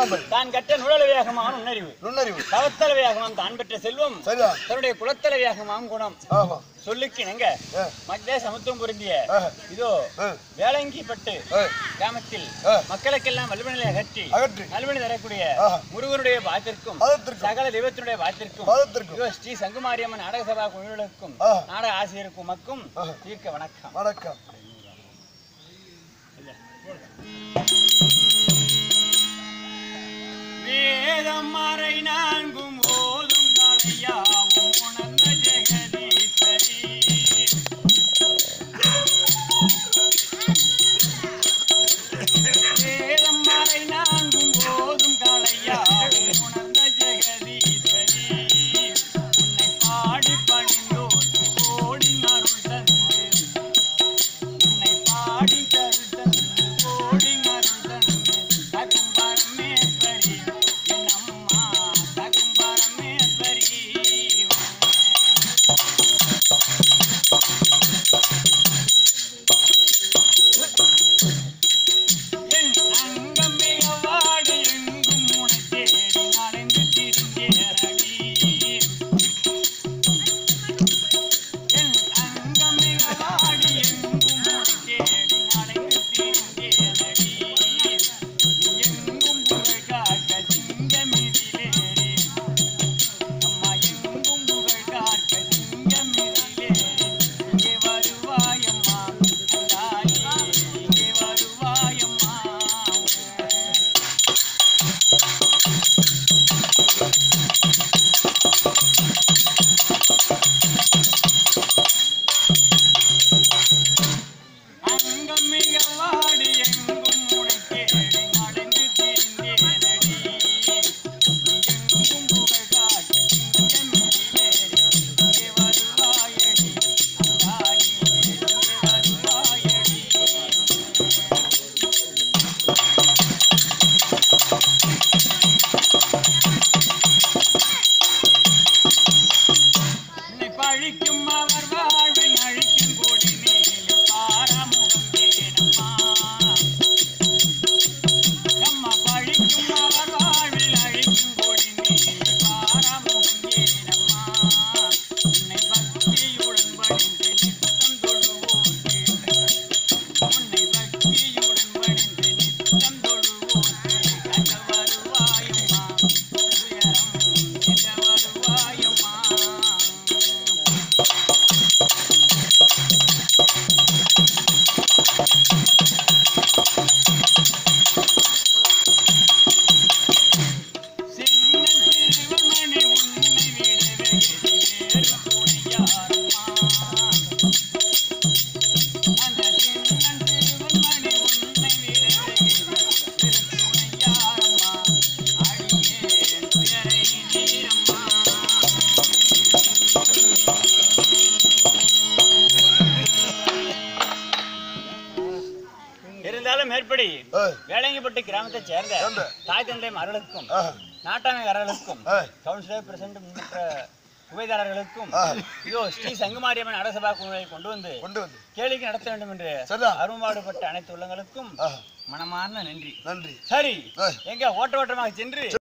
பரம்பரை தான் கற்ற நுழல வேகமான நுண்ணறிவு நுண்ணறிவு தவத்தல வேகமாம் தான் பெற்ற செல்வம் சரிதான் தன்னுடைய குலத்தல வேகமாம் குணம் ஆமா சொல்லுக்கு இணங்க ஆ. மக்தே சமத்துவம் பொருந்திய ஆ. இதோ ஆ. வேளங்கிப்பட்டு ஆ. கிராமத்தில் ஆ. மக்களுக்கெல்லாம் வல்வினை அகற்றி அகற்றி நல்வினை தரக்கூடிய ஆஹா. முருகனுடைய பாத்திற்கும் மதத்திற்கும் சகல தெய்வத்தினுடைய பாத்திற்கும் மதத்திற்கும் இதோ ஸ்ரீ சங்குமாரியம்மன் நாடக சபா குழுக்களுக்கும் ஆஹா. நாடக ஆசிரியருக்கும் உமக்கும் ஆஹா. தீர்க்க வணக்கம் வணக்கம் வேதம் மறை நான்கும் ஓதும் கலையாவும் உணர்ந்த ஜெகதீஸ்வரி வேதம் மறை நான்கும் ஓதும் கலையாவும் உணர்ந்த ஜெகதீஸ்வரி உன்னை பாடி பணிந்தோடு கோடி அருள் தந்து உன்னை பாடி கருத்தந்து கோடி மருந்தந்து தகும் பரமேஸ்வரி என் அம்மா தகும் பரமேஸ்வரி என் அங்கமே வாடி எங்கும் உனை தேடி நனைந்து திரிந்தேனடி என் அங்கமே வாடி எங்கும் உனை தேடி நனைந்து திரிந்தேனடி நீ எங்கும் புகழ் காக்க சிங்கமிதிலேறி அம்மா எங்கும் புகழ் காக்க சிங்கமிதிலேறி இங்கே வருவாயம்மா அங்காளி இங்கே வருவாயம்மா அங்கம் மிக வாடி எங்கும் உனை தேடி நடந்து திரிந்தேனடி எங்கும் புகழ் காட்டு சிங்கமிதிலேறி இங்கே வருவாயடி அங்காளி இங்கே வருவாயடி உன்னை பழிக்கும் அவர் வாழ்வை அழிக்கும் கொடி மேலே பாரமுகம் ஏனம்மா அம்மா பழிக்கும் அவர் வாழ்வில் அழிக்கும் கொடி மேலே பாரமுகம் ஏனம்மா உன்னை பக்தியுடன் பணிந்து நித்தம் தொழுவோர்க்கு உன்னை பக்தியுடன் பணிந்து நித்தம் தொழுவோர்க்கு கண்ட வருவாயம்மா துயரம் நின்ற வருவாயம்மா சின்னன் திருவமணி உன்னை விட வேறு துணையாரம்மா அந்த சின்னன் திருவமணி உன்னை விட வேறு துணையாரம்மா அடியே துயரை நீரம்மா இருந்தாலும் மேற்படி ஏய், வேளங்கிப்பட்டு கிராமத்தைச் சேர்ந்த சேர்ந்த. தாய் தந்தை மகளுக்கும் ஆஹா, நாட்டாமைக்காரர்களுக்கும் ஏய், கவுன்சிலர் பிரசிடண்ட் மற்ற சுவைதாரர்களுக்கும் ஆ. இதோ ஸ்ரீ சங்குமாரியம்மன் அரசபா குழுவை கொண்டு வந்து கொண்டு வந்து கேளிக்கை நடத்த வேண்டும் என்று சரிதான். அரும்பாடுபட்ட அனைத்து உள்ளங்களுக்கும் ஆஹா, மனமார்ந்த நன்றி நன்றி சரி ஏய். எங்க ஓட்ட ஓட்டமாக சென்று